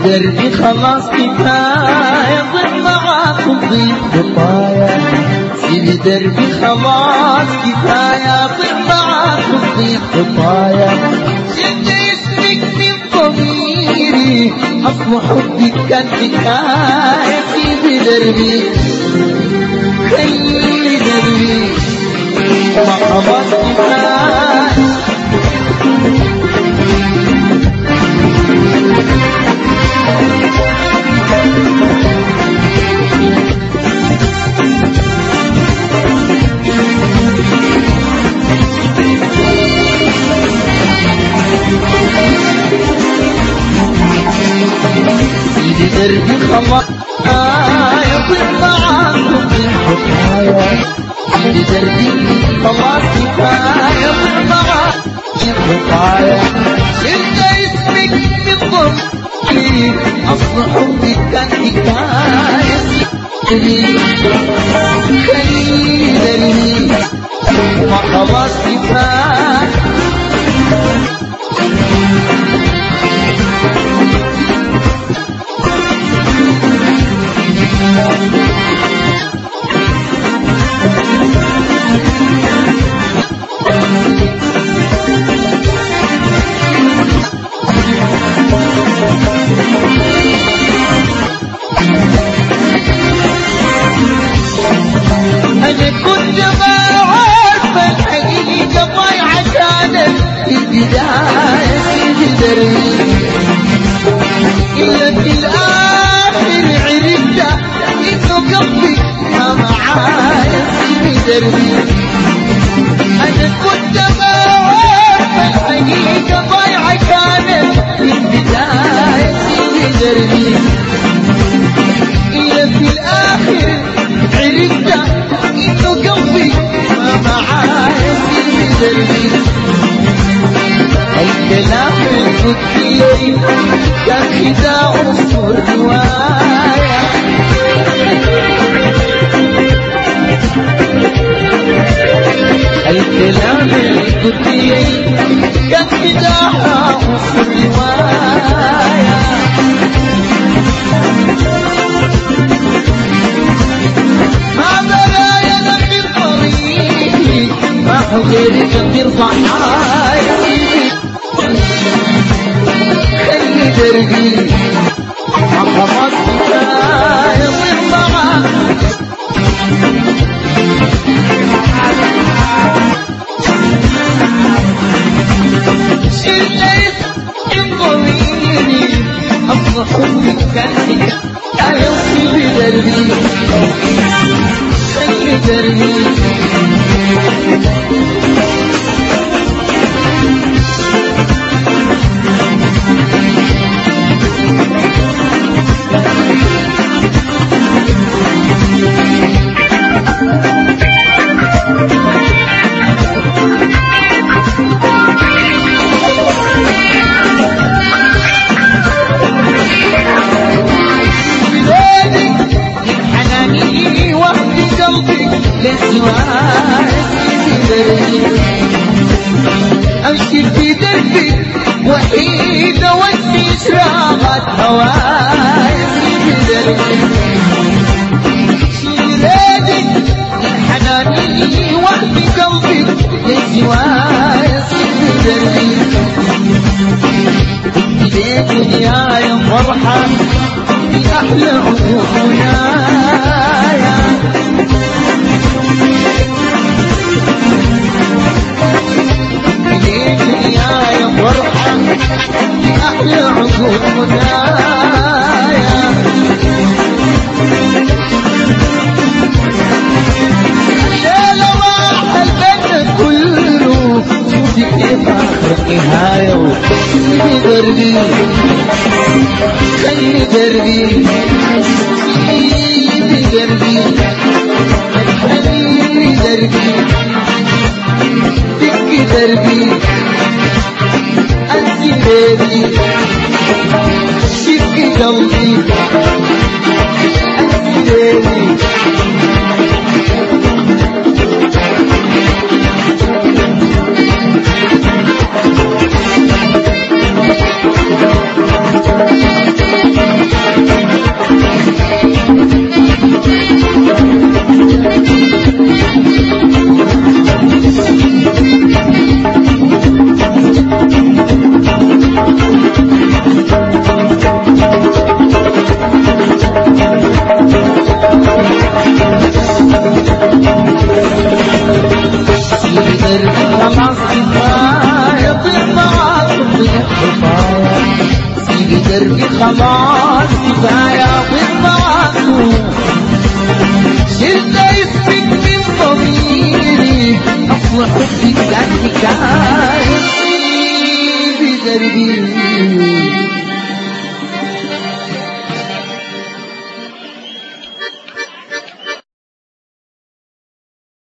دربي خلاص كفاية ضل معاك وضيف خطايا سيدي دربي خلاص كفاية ضل معاك وضيف خطايا شلت اسمك من ضميري أصل حبك كان حكاية سيدي دربي خلي دربي ما خلاص كفاية سيدي دربي خلاص يطير معاكم بالحكاية سيدي دربي خلاص كفاية يطير معاكم بالحكاية شلت اسمك من ضمي أصل حبك كان حكاية سيدي خليني دربي ما خلاص كفاية أنا كنت ما عارفة الحقيقة ضايعة كانت في البداية في دربي إلا في الآخر عرفت إنه قلبي ما معايا في دربي أنا كنت ما عارفة الحقيقة ضايعة كانت في البداية في دربي إلا في الآخر عرفت إنه قلبي ما معايا في دربي الكلام القدسي كان خداع رواية الكلام القدسي كان خداع رواية ما بلايا ذنبي الطريق ما حضرك ترفع حالي خلي دربي عقبات كفاية صير معاك شلت انظريني أصل حبك كان يا يصيب دربي خلي دربي بلادك حناني وحدي قلبي لسواك في دربي امشي في دربي وحيدة واسمي اشراقت هواي في دربي بلادك حناني وحدي قلبي لسواك في دربي ليك يا فرحة في أحلى عيونايا ليك يا فرحة في أحلى عيونايا ليلة راح البيت كله شوفي كيف آخر نهاية وخلي دربي خلي دربي خلي دربي خلي دربي دق دربي أنت بيبي شق قلبي أنت بيبي خلاص كفاية بالضوء شلت اسمك من ضميري أصل حبي